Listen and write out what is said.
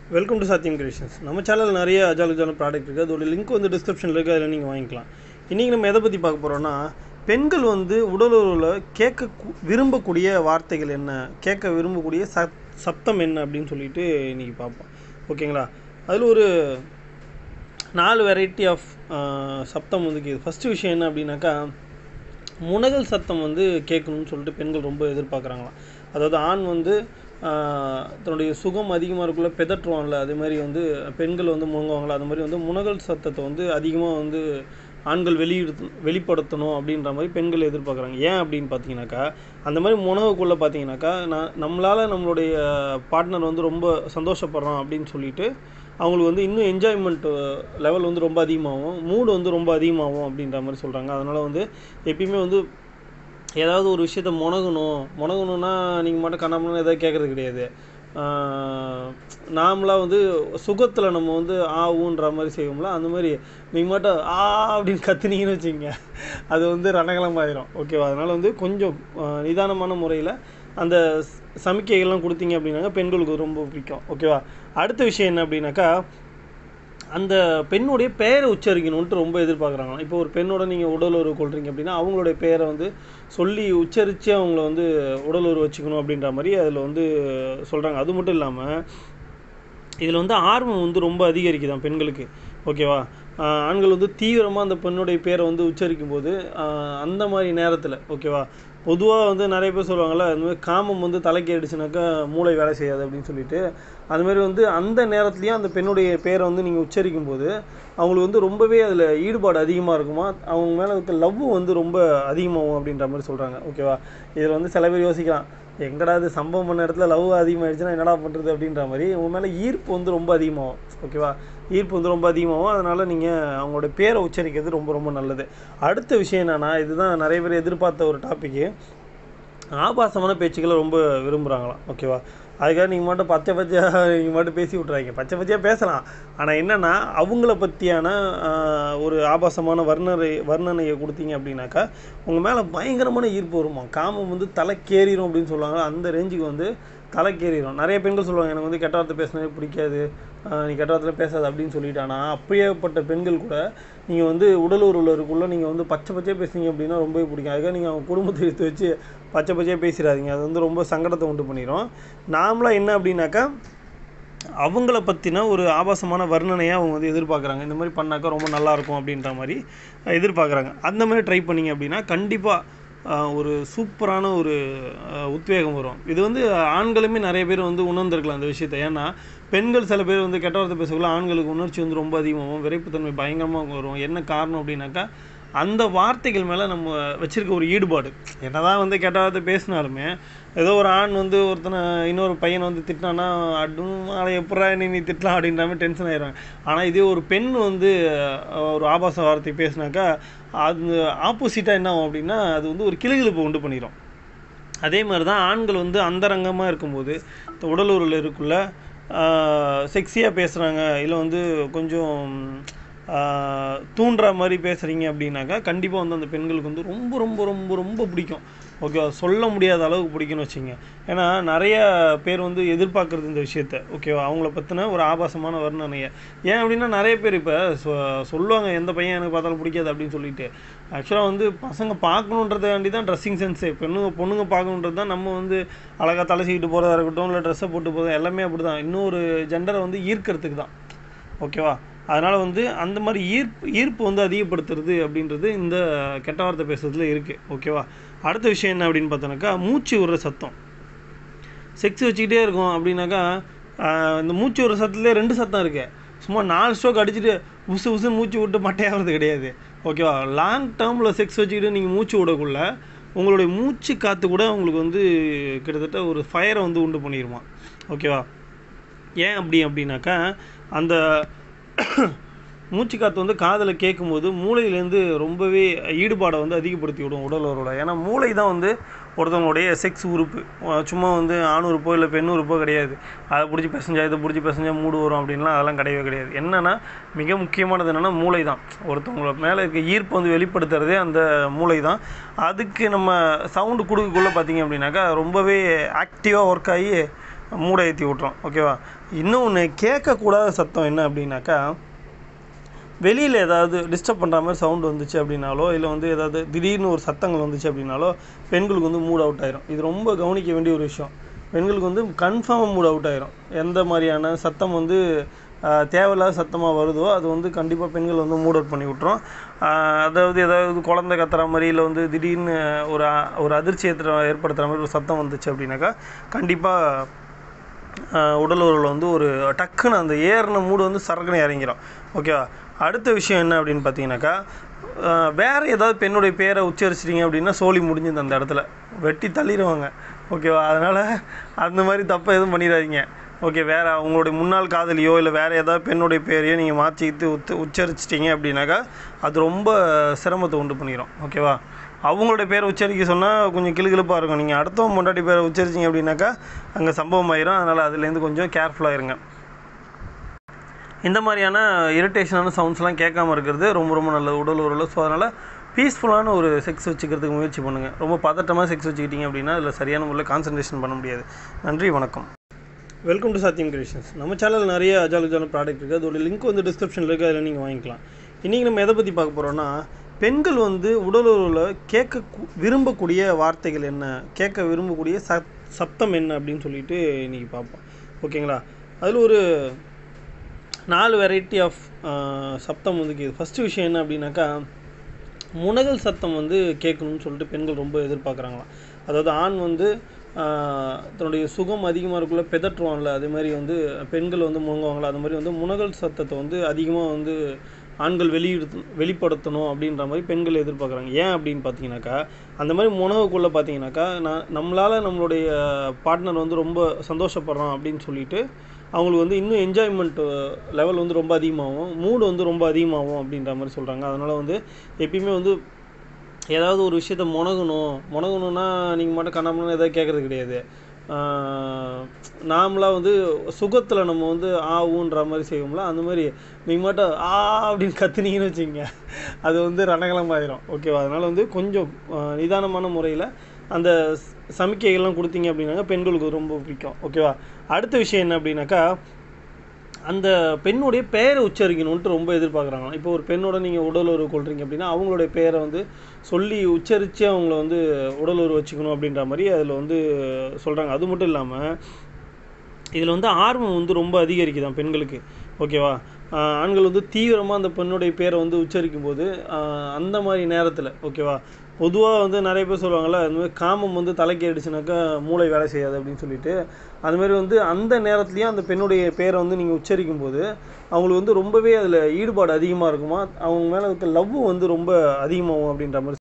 welcome to Sathiyam creations நம்ம channel நிறைய அஜால் அஜால் ப்ராடக்ட் இருக்குது அதோட லிங்க் வந்து டிஸ்கிரிப்ஷனில் இருக்குது அதில் நீங்கள் வாங்கிக்கலாம் இன்றைக்கி நம்ம எதை பற்றி பார்க்க போகிறோன்னா பெண்கள் வந்து உடலுறவில் கேட்க கு- விரும்பக்கூடிய வார்த்தைகள் என்ன கேட்க விரும்பக்கூடிய சப் சப்தம் என்ன அப்படின்னு சொல்லிட்டு இன்றைக்கி பார்ப்போம் ஓகேங்களா அதில் ஒரு நாலு வெரைட்டி ஆஃப் சப்தம் வந்து கேட்குது ஃபஸ்ட்டு விஷயம் என்ன அப்படின்னாக்கா முனகல் சத்தம் வந்து கேட்கணும்னு சொல்லிட்டு பெண்கள் ரொம்ப எதிர்பார்க்குறாங்களாம் அதாவது ஆண் வந்து ஆஹ், தன்னுடைய சுகம் அதிகமாக இருக்குள்ள பெதற்றுவான்ல அதே மாதிரி வந்து பெண்கள் வந்து முழங்குவாங்களா அது மாதிரி வந்து முனகல் சத்தத்தை வந்து அதிகமாக வந்து ஆண்கள் வெளியிடுத்து வெளிப்படுத்தணும் அப்படின்ற மாதிரி பெண்கள் எதிர்பார்க்குறாங்க ஏன் அப்படின்னு பார்த்தீங்கன்னாக்கா அந்த மாதிரி முனகக்குள்ளே பார்த்தீங்கன்னாக்கா நான் நம்மளால் நம்மளுடைய பார்ட்னர் வந்து ரொம்ப சந்தோஷப்படுறோம் அப்படின்னு சொல்லிட்டு அவங்களுக்கு வந்து இன்னும் என்ஜாய்மெண்ட் லெவல் வந்து ரொம்ப அதிகமாகும் மூடு வந்து ரொம்ப அதிகமாகும் அப்படின்ற மாதிரி சொல்கிறாங்க அதனால் வந்து எப்பயுமே வந்து ஏதாவது ஒரு விஷயத்த முனகணும் முனகணும்னா நீங்கள் மட்டும் கண்ணாமலாம் எதாவது கேட்குறது கிடையாது நாமளாக வந்து சுகத்தில் நம்ம வந்து ஆ ஊன்ற மாதிரி செய்வோம்ல அந்த மாதிரி நீங்கள் மட்டும் ஆ அப்படின்னு கத்துனீங்கன்னு வச்சுக்கோங்க அது வந்து ரணகலமாயிரும் ஓகேவா அதனால் வந்து கொஞ்சம் ஆஹ், நிதானமான முறையில் அந்த ஸ்- சமிக்கைகள்லாம் கொடுத்தீங்க அப்படின்னாக்க பெண்களுக்கு ரொம்ப பிடிக்கும் ஓகேவா அடுத்த விஷயம் என்ன அப்படின்னாக்கா அந்த பெண்ணுடைய பெயரை உச்சரிக்கணுன்ட்டு ரொம்ப எதிர்பார்க்குறாங்களாம் இப்போ ஒரு பெண்ணோட நீங்கள் உடல் உறவு கொள்றீங்க அப்படின்னா அவங்களுடைய பெயரை வந்து சொல்லி உச்சரித்து அவங்கள வந்து உடல் உறவு வச்சுக்கணும் அப்படின்ற மாதிரி அதில் வந்து சொல்கிறாங்க அது மட்டும் இல்லாமல் இதில் வந்து ஆர்வம் வந்து ரொம்ப அதிகரிக்குதாம் பெண்களுக்கு ஓகேவா ஆஹ் ஆண்கள் வந்து தீவிரமாக அந்த பெண்ணுடைய பேரை வந்து உச்சரிக்கும் போது ஆஹ் அந்த மாதிரி நேரத்தில் ஓகேவா பொதுவாக வந்து நிறைய பேர் சொல்லுவாங்கள்ல அந்த மாதிரி காமம் வந்து தலைக்கு அடிச்சுனாக்கா மூளை வேலை செய்யாது அப்படின்னு சொல்லிட்டு அது மாதிரி வந்து அந்த நேரத்துலையும் அந்த பெண்ணுடைய பேரை வந்து நீங்கள் உச்சரிக்கும் போது அவங்களுக்கு வந்து ரொம்பவே அதில் ஈடுபாடு அதிகமாக இருக்குமா அவங்க மேலே இருக்க லவ் வந்து ரொம்ப அதிகமாகும் அப்படின்ற மாதிரி சொல்கிறாங்க ஓகேவா இதில் வந்து சில பேர் யோசிக்கலாம் எங்கடா இது சம்பவம் பண்ண இடத்துல லவ் அதிகமாகிடுச்சுன்னா என்னடா பண்ணுறது அப்படின்ற மாதிரி உங்க மேலே ஈர்ப்பு வந்து ரொம்ப அதிகமாகும் ஓகேவா ஈர்ப்பு வந்து ரொம்ப அதிகமாகும் அதனால் நீங்கள் அவங்களோட பேரை உச்சரிக்கிறது ரொம்ப ரொம்ப நல்லது அடுத்த விஷயம் என்னென்னா இதுதான் நிறைய பேர் எதிர்பார்த்த ஒரு டாப்பிக்கு ஆபாசமான பேச்சுக்களை ரொம்ப விரும்புகிறாங்களாம் ஓகேவா அதுக்காக நீங்கள் மட்டும் பச்சை பச்சையாக நீங்கள் மட்டும் பேசி விட்றாங்க பச்சை பச்சையாக பேசலாம் ஆனால் என்னென்னா அவங்கள பற்றியான ஆஹ், ஒரு ஆபாசமான வர்ணனை வர்ணனையை கொடுத்தீங்க அப்படின்னாக்கா உங்கள் மேலே பயங்கரமான ஈர்ப்பு வருமா காமம் வந்து தலைக்கேறிடும் அப்படின்னு சொல்லுவாங்க அந்த ரேஞ்சுக்கு வந்து தலைக்கேறிடும் நிறைய பெண்கள் சொல்லுவாங்க எனக்கு வந்து கெட்ட வார்த்தை பேசினதே பிடிக்காது ஆஹ், நீ கெட்ட வார்த்தை பேசாத அப்படின்னு சொல்லிட்டு ஆனால் அப்படியேப்பட்ட பெண்கள் கூட நீங்கள் வந்து உடல் உறவுலருக்குள்ளே நீங்கள் வந்து பச்சை பச்சையாக பேசுனீங்க அப்படின்னா ரொம்பவே பிடிக்கும் அதுக்காக நீங்கள் அவங்க குடும்பத்தை எடுத்து வச்சு பச்சை பச்சையாக பேசிடாதீங்க அது வந்து ரொம்ப சங்கடத்தை உண்டு பண்ணிடும் நாமளாக என்ன அப்படின்னாக்கா அவங்கள பற்றின ஒரு ஆபாசமான வர்ணனையை அவங்க வந்து எதிர்பார்க்குறாங்க இந்த மாதிரி பண்ணாக்கா ரொம்ப நல்லா இருக்கும் அப்படின்ற மாதிரி எதிர்பார்க்குறாங்க அந்த மாதிரி ட்ரை பண்ணீங்க அப்படின்னா கண்டிப்பாக ஒரு சூப்பரான ஒரு அஹ், உத்வேகம் வரும் இது வந்து ஆண்களுமே நிறைய பேர் வந்து உணர்ந்திருக்கலாம் இந்த விஷயத்தை ஏன்னா பெண்கள் சில பேர் வந்து கெட்ட வார்த்தை பேசக்குள்ள ஆண்களுக்கு உணர்ச்சி வந்து ரொம்ப அதிகமாகும் விரைப்புத்தன்மை பயங்கரமாக வரும் என்ன காரணம் அப்படின்னாக்கா அந்த வார்த்தைகள் மேலே நம்ம வச்சிருக்க ஒரு ஈடுபாடு என்னதான் வந்து கெட்ட வார்த்தை பேசினாலுமே ஏதோ ஒரு ஆண் வந்து ஒருத்தனை இன்னொரு பையனை வந்து திட்டினான்னா அடும் அதை எப்படா நீ நீ திட்டலாம் அப்படின்ற மாதிரி டென்ஷன் ஆயிடுவாங்க ஆனால் இதே ஒரு பெண் வந்து அஹ், ஒரு ஆபாச வார்த்தை பேசினாக்கா அது ஆப்போசிட்டாக என்ன ஆகும் அப்படின்னா அது வந்து ஒரு கிளுகிழுப்பு உண்டு பண்ணிடும் அதே மாதிரி தான் ஆண்கள் வந்து அந்தரங்கமாக இருக்கும்போது இந்த உடல் உறவில் இருக்குள்ள செக்ஸியாக பேசுகிறாங்க இல்லை வந்து கொஞ்சம் ஆஹ், தூண்டுற மாதிரி பேசுகிறீங்க அப்படின்னாக்கா கண்டிப்பாக வந்து அந்த பெண்களுக்கு வந்து ரொம்ப ரொம்ப ரொம்ப ரொம்ப பிடிக்கும் ஓகேவா சொல்ல முடியாத அளவுக்கு பிடிக்கும்னு வச்சுங்க ஏன்னா நிறைய பேர் வந்து எதிர்பார்க்குறது இந்த விஷயத்த ஓகேவா அவங்கள பற்றின ஒரு ஆபாசமான வர்ணனையை ஏன் அப்படின்னா நிறைய பேர் இப்போ சொல்லுவாங்க எந்த பையன் எனக்கு பார்த்தாலும் பிடிக்காது அப்படின்னு சொல்லிட்டு ஆக்சுவலாக வந்து பசங்க பார்க்கணுன்றதை வேண்டி தான் ட்ரெஸ்ஸிங் சென்ஸு பெண்ணுங்க பொண்ணுங்க பார்க்கணுன்றது தான் நம்ம வந்து அழகாக தலை சீக்கிட்டு போகிறதா இருக்கட்டும் இல்லை ட்ரெஸ்ஸை போட்டு போகிறதா எல்லாமே அப்படி தான் இன்னொரு ஜெண்டரை வந்து ஈர்க்கிறதுக்கு தான் ஓகேவா அதனால் வந்து அந்த மாதிரி ஈர்ப்பு ஈர்ப்பு வந்து அதிகப்படுத்துறது அப்படின்றது இந்த கெட்ட வார்த்தை பேசுறதுல இருக்குது ஓகேவா அடுத்த விஷயம் என்ன அப்படின்னு பார்த்தோன்னாக்கா மூச்சு விடுற சத்தம் செக்ஸ் வச்சுக்கிட்டே இருக்கும் அப்படின்னாக்கா ஆஹ், இந்த மூச்சு விடுற சத்தத்துலேயே ரெண்டு சத்தம் இருக்கு சும்மா நாலு ஸ்ட்ரோக் அடிச்சுட்டு உசு உசு மூச்சு விட்டு மட்டையாகிறது கிடையாது ஓகேவா லாங் டேர்மில் செக்ஸ் வச்சுக்கிட்டு நீங்கள் மூச்சு விடக்குள்ள உங்களுடைய மூச்சு காற்று கூட உங்களுக்கு வந்து கிட்டத்தட்ட ஒரு ஃபயரை வந்து உண்டு பண்ணிடுமா ஓகேவா ஏன் அப்படி அப்படின்னாக்கா அந்த மூச்சு காற்று வந்து காதில் கேட்கும்போது மூளையிலேருந்து ரொம்பவே ஈடுபாடை வந்து அதிகப்படுத்தி விடும் உடலோரோட ஏன்னா மூளை தான் வந்து ஒருத்தவங்களுடைய செக்ஸ் உறுப்பு அஹ் சும்மா வந்து ஆண் உறுப்போ இல்லை பெண் உறுப்போ கிடையாது அதை பிடிச்சி பேசஞ்சா இதை பிடிச்சி பேசஞ்சா மூடு வரும் அப்படின்லாம் அதெல்லாம் கிடையவே கிடையாது என்னென்னா மிக முக்கியமானது என்னென்னா மூளை தான் ஒருத்தவங்கள மேலே இருக்க ஈர்ப்பு வந்து வெளிப்படுத்துறதே அந்த மூளை தான் அதுக்கு நம்ம சவுண்டு கொடுக்கக்குள்ளே பார்த்தீங்க அப்படின்னாக்கா ரொம்பவே ஆக்டிவாக ஒர்க் ஆகி மூடை ஏற்றி விட்ரும் ஓகேவா இன்னும் ஒன்று கேட்கக்கூடாத சத்தம் என்ன அப்படின்னாக்கா வெளியில் ஏதாவது டிஸ்டர்ப் பண்ணுற மாதிரி சவுண்ட் வந்துச்சு அப்படின்னாலோ இல்லை வந்து ஏதாவது திடீர்னு ஒரு சத்தங்கள் வந்துச்சு அப்படின்னாலோ பெண்களுக்கு வந்து மூட் அவுட் ஆயிரும் இது ரொம்ப கவனிக்க வேண்டிய ஒரு விஷயம் பெண்களுக்கு வந்து கன்ஃபார்மாக மூட் அவுட் ஆயிரும் எந்த மாதிரியான சத்தம் வந்து ஆஹ், தேவையில்லாத சத்தமாக வருதோ அது வந்து கண்டிப்பாக பெண்கள் வந்து மூட் அவுட் பண்ணி விட்ரும் ஆஹ், அதாவது ஏதாவது குழந்தை கத்துற மாதிரி இல்லை வந்து திடீர்னு ஒரு அ- ஒரு அதிர்ச்சி ஏற்றுற ஏற்படுத்துகிற மாதிரி ஒரு சத்தம் வந்துச்சு அப்படின்னாக்கா கண்டிப்பாக ஆஹ் உடல் உறவில் வந்து ஒரு டக்குன்னு அந்த ஏறின மூடு வந்து சரக்குன்னு இறங்கிரும் ஓகேவா அடுத்த விஷயம் என்ன அப்படின்னு பார்த்தீங்கன்னாக்கா ஆஹ் வேற ஏதாவது பெண்ணுடைய பேரை உச்சரிச்சிட்டிங்க அப்படின்னா சோலி முடிஞ்சது அந்த இடத்துல வெட்டி தள்ளிடுவாங்க ஓகேவா அதனால் அந்த மாதிரி தப்பை எதுவும் பண்ணிடாதீங்க ஓகே வேறு அவங்களுடைய முன்னாள் காதலியோ இல்லை வேறு ஏதாவது பெண்ணுடைய பேரையோ நீங்கள் மாற்றிக்கிட்டு உத்து உச்சரிச்சிட்டிங்க அப்படின்னாக்கா அது ரொம்ப சிரமத்தை உண்டு பண்ணிடும் ஓகேவா அவங்களுடைய பேரை உச்சரிக்க சொன்னால் கொஞ்சம் கிளுகிளுப்பாக இருக்கும் நீங்கள் அடுத்தவங்க முன்னாடி பேரை உச்சரிச்சிங்க அப்படின்னாக்கா அங்கே சம்பவம் ஆயிரும் அதனால் அதுலேருந்து கொஞ்சம் கேர்ஃபுல்லாக இருங்க இந்த மாதிரியான இரிட்டேஷனான சவுண்ட்ஸ்லாம் கேட்காம இருக்கிறது ரொம்ப ரொம்ப நல்லது உடல் உறவில் ஸோ அதனால் பீஸ்ஃபுல்லான ஒரு செக்ஸ் வச்சுக்கிறதுக்கு முயற்சி பண்ணுங்கள் ரொம்ப பதட்டமாக செக்ஸ் வச்சுக்கிட்டீங்க அப்படின்னா அதில் சரியான முறையில் கான்சன்ட்ரேஷன் பண்ண முடியாது நன்றி வணக்கம் வெல்கம் டு சத்தியம் கிரியேஷன்ஸ் நம்ம சேனல் நிறைய அஜாலுஜான ப்ராடக்ட் இருக்குது அதோட லிங்க் வந்து டிஸ்கிரிப்ஷனில் இருக்குது அதில் நீங்கள் வாங்கிக்கலாம் இன்றைக்கி நம்ம எதை பற்றி பார்க்க போகிறோன்னா பெண்கள் வந்து உடலுறவில் கேட்க கு- விரும்பக்கூடிய வார்த்தைகள் என்ன கேட்க விரும்பக்கூடிய சத் சப்தம் என்ன அப்படின்னு சொல்லிட்டு இன்றைக்கி பார்ப்போம் ஓகேங்களா அதில் ஒரு நாலு வெரைட்டி ஆஃப் சப்தம் வந்து கேட்குது ஃபஸ்ட்டு விஷயம் என்ன அப்படின்னாக்கா முனகல் சத்தம் வந்து கேட்கணும்னு சொல்லிட்டு பெண்கள் ரொம்ப எதிர்பார்க்குறாங்களாம் அதாவது ஆண் வந்து ஆஹ், தன்னுடைய சுகம் அதிகமாக இருக்குள்ள பெதற்றுவான்ல அதே மாதிரி வந்து பெண்கள் வந்து முழங்குவாங்களா அது மாதிரி வந்து முனகல் சத்தத்தை வந்து அதிகமாக வந்து ஆண்கள் வெளியிடுத்து வெளிப்படுத்தணும் அப்படின்ற மாதிரி பெண்கள் எதிர்பார்க்குறாங்க ஏன் அப்படின்னு பார்த்தீங்கன்னாக்கா அந்த மாதிரி முனகுக்குள்ளே பார்த்தீங்கன்னாக்கா நான் நம்மளால் நம்மளுடைய பார்ட்னர் வந்து ரொம்ப சந்தோஷப்படுறோம் அப்படின்னு சொல்லிட்டு அவங்களுக்கு வந்து இன்னும் என்ஜாய்மெண்ட் லெவல் வந்து ரொம்ப அதிகமாகும் மூடு வந்து ரொம்ப அதிகமாகும் அப்படின்ற மாதிரி சொல்கிறாங்க அதனால் வந்து எப்பயுமே வந்து ஏதாவது ஒரு விஷயத்த முனகணும் முனகணும்னா நீங்கள் மட்டும் கண்ணாமலாம் எதாவது கேட்குறது கிடையாது நாமளாக வந்து சுகத்தில் நம்ம வந்து ஆ ஊன்ற மாதிரி செய்வோம்ல அந்த மாதிரி நீங்கள் மட்டும் ஆ அப்படின்னு கத்துனீங்கன்னு வச்சுக்கோங்க அது வந்து ரணகலமாயிரும் ஓகேவா அதனால் வந்து கொஞ்சம் ஆஹ், நிதானமான முறையில் அந்த ஸ்- சமிக்கைகள்லாம் கொடுத்தீங்க அப்படின்னாக்கா பெண்களுக்கு ரொம்ப பிடிக்கும் ஓகேவா அடுத்த விஷயம் என்ன அப்படின்னாக்கா அந்த பெண்ணுடைய பெயரை உச்சரிக்கணுன்ட்டு ரொம்ப எதிர்பார்க்குறாங்களாம் இப்போ ஒரு பெண்ணோட நீங்கள் உடல் உறவு கொள்றீங்க அப்படின்னா அவங்களுடைய பெயரை வந்து சொல்லி உச்சரித்து அவங்கள வந்து உடல் உறவு வச்சுக்கணும் அப்படின்ற மாதிரி அதில் வந்து சொல்கிறாங்க அது மட்டும் இல்லாமல் இதில் வந்து ஆர்வம் வந்து ரொம்ப அதிகரிக்குதாம் பெண்களுக்கு ஓகேவா ஆஹ் ஆண்கள் வந்து தீவிரமாக அந்த பெண்ணுடைய பேரை வந்து உச்சரிக்கும் போது ஆஹ் அந்த மாதிரி நேரத்தில் ஓகேவா பொதுவாக வந்து நிறைய பேர் சொல்லுவாங்கள்ல அந்த மாதிரி காமம் வந்து தலைக்கு அடிச்சுனாக்கா மூளை வேலை செய்யாது அப்படின்னு சொல்லிட்டு அது மாதிரி வந்து அந்த நேரத்துலையும் அந்த பெண்ணுடைய பேரை வந்து நீங்கள் உச்சரிக்கும் போது அவங்களுக்கு வந்து ரொம்பவே அதில் ஈடுபாடு அதிகமாக இருக்குமா அவங்க மேலே இருக்க லவ் வந்து ரொம்ப அதிகமாகும் அப்படின்ற மாதிரி